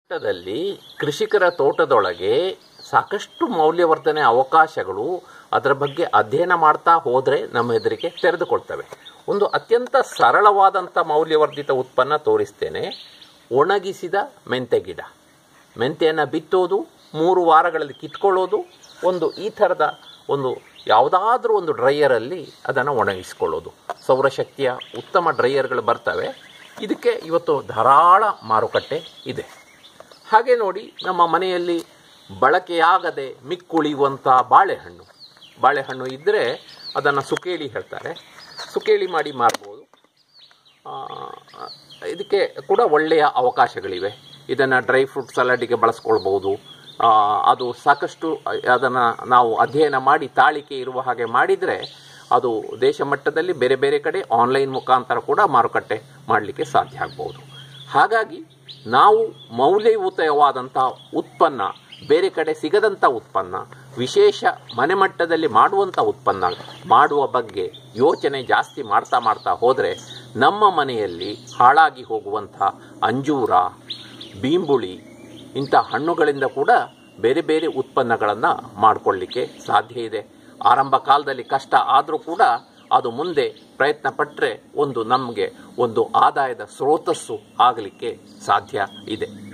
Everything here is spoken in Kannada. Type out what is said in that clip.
ತೋಟದಲ್ಲಿ ಕೃಷಿಕರ ತೋಟದೊಳಗೆ ಸಾಕಷ್ಟು ಮೌಲ್ಯವರ್ಧನೆ ಅವಕಾಶಗಳು ಅದರ ಬಗ್ಗೆ ಅಧ್ಯಯನ ಮಾಡ್ತಾ ಹೋದರೆ ನಮ್ಮ ಎದುರಿಗೆ ತೆರೆದುಕೊಳ್ತವೆ ಒಂದು ಅತ್ಯಂತ ಸರಳವಾದಂಥ ಮೌಲ್ಯವರ್ಧಿತ ಉತ್ಪನ್ನ ತೋರಿಸ್ತೇನೆ ಒಣಗಿಸಿದ ಮೆಂತೆ ಗಿಡ ಮೆಂತೆಯನ್ನು ಬಿತ್ತೋದು ಮೂರು ವಾರಗಳಲ್ಲಿ ಕಿತ್ಕೊಳ್ಳೋದು ಒಂದು ಈ ಥರದ ಒಂದು ಯಾವುದಾದ್ರೂ ಒಂದು ಡ್ರೈಯರಲ್ಲಿ ಅದನ್ನು ಒಣಗಿಸ್ಕೊಳ್ಳೋದು ಸೌರಶಕ್ತಿಯ ಉತ್ತಮ ಡ್ರೈಯರ್ಗಳು ಬರ್ತವೆ ಇದಕ್ಕೆ ಇವತ್ತು ಧಾರಾಳ ಮಾರುಕಟ್ಟೆ ಇದೆ ಹಾಗೆ ನೋಡಿ ನಮ್ಮ ಮನೆಯಲ್ಲಿ ಬಳಕೆಯಾಗದೆ ಮಿಕ್ಕುಳಿಯುವಂಥ ಬಾಳೆಹಣ್ಣು ಬಾಳೆಹಣ್ಣು ಇದ್ದರೆ ಅದನ್ನು ಸುಕೇಳಿ ಹೇಳ್ತಾರೆ ಸುಕೇಳಿ ಮಾಡಿ ಮಾರ್ಬೋದು ಆ, ಇದಕ್ಕೆ ಕೂಡ ಒಳ್ಳೆಯ ಅವಕಾಶಗಳಿವೆ ಇದನ್ನು ಡ್ರೈ ಫ್ರೂಟ್ ಸಲಾಡಿಗೆ ಬಳಸ್ಕೊಳ್ಬೋದು ಆ, ಅದು ಸಾಕಷ್ಟು ಅದನ್ನು ನಾವು ಅಧ್ಯಯನ ಮಾಡಿ ತಾಳಿಕೆ ಇರುವ ಹಾಗೆ ಮಾಡಿದರೆ ಅದು ದೇಶ ಮಟ್ಟದಲ್ಲಿ ಬೇರೆ ಬೇರೆ ಕಡೆ ಆನ್ಲೈನ್ ಮುಖಾಂತರ ಕೂಡ ಮಾರುಕಟ್ಟೆ ಮಾಡಲಿಕ್ಕೆ ಸಾಧ್ಯ ಆಗ್ಬೋದು ಹಾಗಾಗಿ ನಾವು ಮೌಲ್ಯಯುತವಾದಂಥ ಉತ್ಪನ್ನ ಬೇರೆ ಕಡೆ ಸಿಗದಂಥ ಉತ್ಪನ್ನ ವಿಶೇಷ ಮನೆ ಮಟ್ಟದಲ್ಲಿ ಮಾಡುವಂಥ ಉತ್ಪನ್ನ ಮಾಡುವ ಬಗ್ಗೆ ಯೋಚನೆ ಜಾಸ್ತಿ ಮಾಡ್ತಾ ಮಾಡ್ತಾ ಹೋದರೆ ನಮ್ಮ ಮನೆಯಲ್ಲಿ ಹಾಳಾಗಿ ಹೋಗುವಂಥ ಅಂಜೂರ ಬೀಂಬುಳಿ ಇಂಥ ಹಣ್ಣುಗಳಿಂದ ಕೂಡ ಬೇರೆ ಬೇರೆ ಉತ್ಪನ್ನಗಳನ್ನು ಮಾಡಿಕೊಳ್ಳಿಕ್ಕೆ ಸಾಧ್ಯ ಇದೆ ಆರಂಭ ಕಾಲದಲ್ಲಿ ಕಷ್ಟ ಆದರೂ ಕೂಡ ಅದು ಮುಂದೆ ಪ್ರಯತ್ನ ಪಟ್ಟರೆ ಒಂದು ನಮಗೆ ಒಂದು ಆದಾಯದ ಸ್ರೋತಸ್ಸು ಆಗಲಿಕ್ಕೆ ಸಾಧ್ಯ ಇದೆ